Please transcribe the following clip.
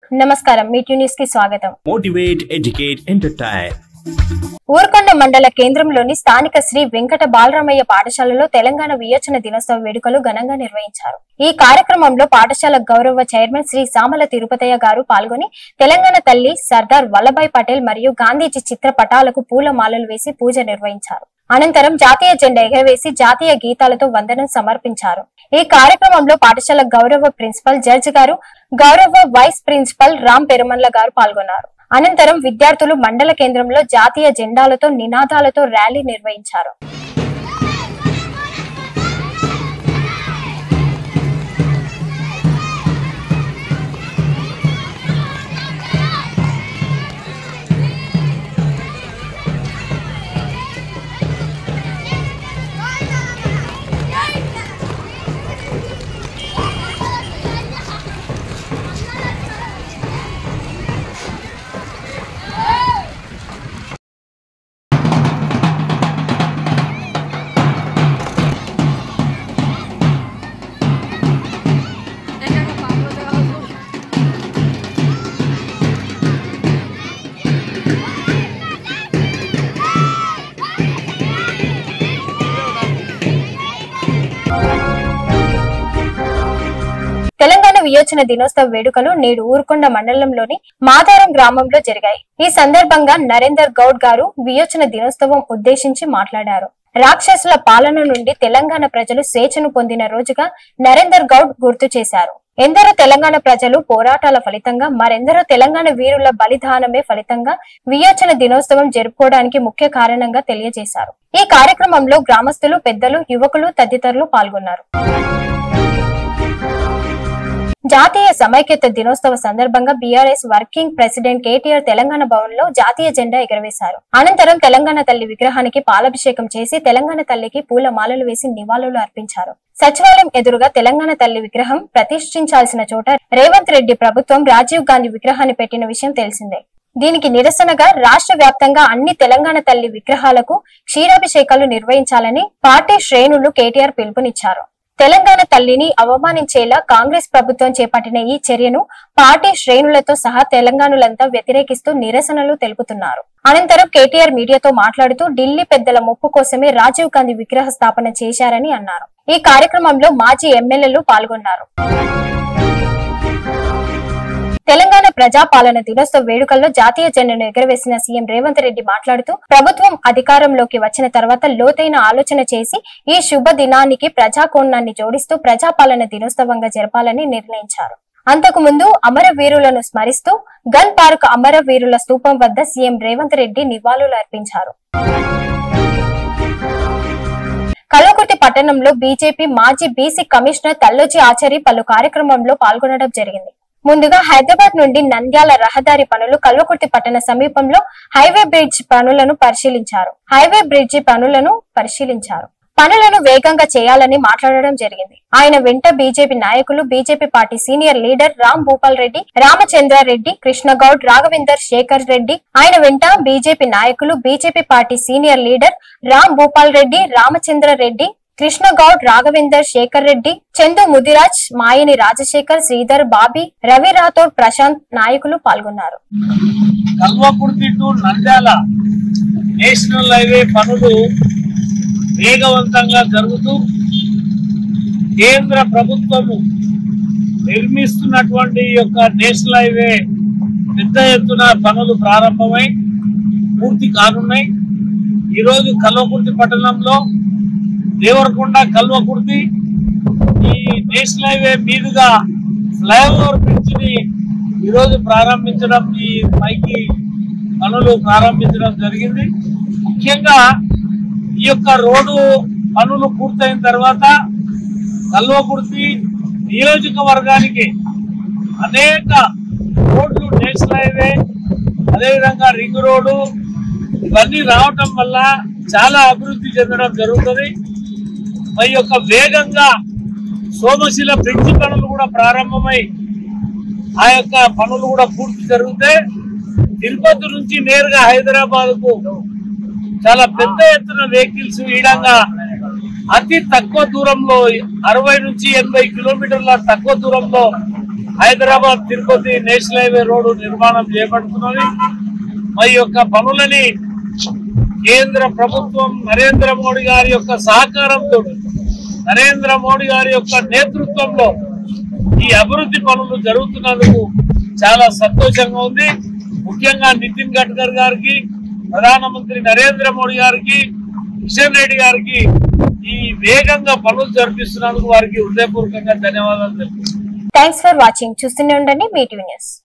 నమస్కారం మీట్యూ న్యూస్ కి స్వాగతం motivate, educate, entertain. ఊరకొండ మండల కేంద్రంలోని స్థానిక శ్రీ వెంకట బాలరామయ్య పాఠశాలలో తెలంగాణ వియోచన దినోత్సవ వేడుకలు ఘనంగా నిర్వహించారు ఈ కార్యక్రమంలో పాఠశాల గౌరవ చైర్మన్ శ్రీ సామల తిరుపతయ్య గారు పాల్గొని తెలంగాణ తల్లి సర్దార్ వల్లభాయ్ పటేల్ మరియు గాంధీజీ చిత్ర పటాలకు పూల మాలలు వేసి పూజ నిర్వహించారు అనంతరం జాతీయ జెండా ఎగరవేసి జాతీయ గీతాలతో వందనం సమర్పించారు ఈ కార్యక్రమంలో పాఠశాల గౌరవ ప్రిన్సిపల్ జడ్జి గారు గౌరవ వైస్ ప్రిన్సిపల్ రామ్ పెరుమల్ల గారు పాల్గొన్నారు అనంతరం విద్యార్థులు మండల కేంద్రంలో జాతీయ జెండాలతో నినాదాలతో ర్యాలీ నిర్వహించారు తెలంగాణ వియోచన దినోత్సవ వేడుకలు నేడు ఊరుకొండ మండలంలోని మాదారం గ్రామంలో జరిగాయి ఈ సందర్భంగా నరేందర్ గౌడ్ గారు వియోచన దినోత్సవం ఉద్దేశించి మాట్లాడారు రాక్షసుల పాలన నుండి తెలంగాణ ప్రజలు స్వేచ్ఛను పొందిన రోజుగా నరేందర్ గౌడ్ గుర్తు చేశారు ఎందరో తెలంగాణ ప్రజలు పోరాటాల ఫలితంగా మరెందరో తెలంగాణ వీరుల బలిదానమే ఫలితంగా వియోచన దినోత్సవం జరుపుకోవడానికి ముఖ్య కారణంగా తెలియజేశారు ఈ కార్యక్రమంలో గ్రామస్తులు పెద్దలు యువకులు తదితరులు పాల్గొన్నారు జాతీయ సమైక్యత దినోత్సవ సందర్భంగా BRS working president KTR Telangana Bhavan లో జాతీయ జెండా ఎగరవేశారు అనంతరం తెలంగాణ తల్లి విగ్రహానికి పాలాభిషేకం చేసి తెలంగాణ తల్లికి పూల మాలలు వేసి నివాళులు అర్పించారు సచివాలయం ఎదురుగా తెలంగాణ తల్లి విగ్రహం ప్రతిష్ఠించాల్సిన చోట రేవంత్ రెడ్డి ప్రభుత్వం రాజీవ్ గాంధీ విగ్రహాన్ని పెట్టిన విషయం తెలిసిందే దీనికి నిరసనగా రాష్ట్ర వ్యాప్తంగా అన్ని తెలంగాణ తల్లి విగ్రహాలకు క్షీరాభిషేకాలు నిర్వహించాలని పార్టీ శ్రేణులు కేటీఆర్ పిలుపునిచ్చారు తెలంగాణ తల్లిని అవమానించేలా కాంగ్రెస్ ప్రభుత్వం చేపట్టిన ఈ చర్యను పార్టీ శ్రేణులతో సహా తెలంగాణలంతా వ్యతిరేకిస్తూ నిరసనలు తెలుపుతున్నారు అనంతరం కేటీఆర్ మీడియాతో మాట్లాడుతూ ఢిల్లీ పెద్దల ముప్పు కోసమే రాజీవ్ గాంధీ విగ్రహ స్థాపన చేశారని అన్నారు ఈ కార్యక్రమంలో మాజీ ఎమ్మెల్యేలు పాల్గొన్నారు తెలంగాణ ప్రజాపాలన దినోత్సవ వేడుకల్లో జాతీయ జెండాను ఎగురవేసిన సీఎం రేవంత్ రెడ్డి మాట్లాడుతూ ప్రభుత్వం అధికారంలోకి వచ్చిన తర్వాత లోతైన ఆలోచన చేసి ఈ శుభ దినానికి ప్రజాకోణాన్ని జోడిస్తూ ప్రజాపాలన దినోత్సవంగా జరపాలని నిర్ణయించారు అంతకు ముందు అమరవీరులను స్మరిస్తూ గన్ పార్క్ అమరవీరుల స్తూపం వద్ద సీఎం రేవంత్ రెడ్డి నివాళులు అర్పించారు కల్వకుర్తి పట్టణంలో బీజేపీ మాజీ బీసీ కమిషనర్ తల్లోజీ ఆచారి పలు కార్యక్రమంలో పాల్గొనడం జరిగింది ముందుగా హైదరాబాద్ నుండి నంద్యాల రహదారి పనులు కల్వకుర్తి పట్టణ సమీపంలో హైవే బ్రిడ్జ్ పనులను పరిశీలించారు హైవే బ్రిడ్జి పనులను పరిశీలించారు పనులను వేగంగా చేయాలని మాట్లాడడం జరిగింది ఆయన వెంట బీజేపీ నాయకులు BJP party senior leader Ram Bhupal Reddy Ramachandra Reddy Krishna Goud Raghavender Shekhar Reddy ఆయన వెంట బీజేపీ నాయకులు BJP party senior leader Ram Bhupal Reddy Ramachandra Reddy Krishna Goud Raghavender Shekhar Reddy Chandu Mudiraj Mayani Rajashekar Sridhar Bobby Ravi Rathod Prashant నాయకులు పాల్గొన్నారు Kalwakurthy to Nandyal national highway పనులు వేగవంతంగా జరుగుతూ కేంద్ర ప్రభుత్వము నిర్మిస్తున్నటువంటి ఈ యొక్క నేషనల్ హైవే పెద్ద ఎత్తున పనులు ప్రారంభమై పూర్తి కానున్నాయి ఈరోజు కల్వకుర్తి పట్టణంలో దేవరకొండ కల్వకుర్తి ఈ నేషనల్ హైవే మీదుగా ఫ్లైఓవర్ బ్రిడ్జ్ ని ఈరోజు ప్రారంభించడం ఈ పైకి పనులు ప్రారంభించడం జరిగింది ముఖ్యంగా ఈ యొక్క రోడ్డు పనులు పూర్తయిన తర్వాత కల్వకుర్తి నియోజకవర్గానికి అనేక రోడ్లు నేషనల్ హైవే అదేవిధంగా రింగ్ రోడ్డు ఇవన్నీ రావటం వల్ల చాలా అభివృద్ధి చెందడం జరుగుతుంది మరి యొక్క వేగంగా సోమశిల బ్రిడ్జి పనులు కూడా ప్రారంభమై ఆ యొక్క పనులు కూడా పూర్తి జరిగితే తిరుపతి నుంచి నేరుగా హైదరాబాద్ కు చాలా పెద్ద ఎత్తున వెహికల్స్ ఈడంగా అతి తక్కువ దూరంలో అరవై నుంచి ఎనభై కిలోమీటర్ల తక్కువ దూరంలో Hyderabad Tirupati national highway road నిర్మాణం చేపడుతున్నది మరి యొక్క పనులని కేంద్ర ప్రభుత్వం నరేంద్ర మోడీ గారి యొక్క సహకారంతో నరేంద్ర మోడీ గారి యొక్క నేతృత్వంలో ఈ అభివృద్ధి పనులు జరుగుతున్నందుకు చాలా సంతోషంగా ఉంది ముఖ్యంగా నితిన్ గడ్కర్ గారికి ప్రధానమంత్రి నరేంద్ర మోడీ గారికి కిషన్ రెడ్డి గారికి ఈ వేగంగా పనులు జరిపిస్తున్నందుకు వారికి హృదయపూర్వకంగా ధన్యవాదాలు తెలుపుతున్నాను థ్యాంక్స్ ఫర్ వాచింగ్ చూస్తూనే ఉండండి మీ న్యూస్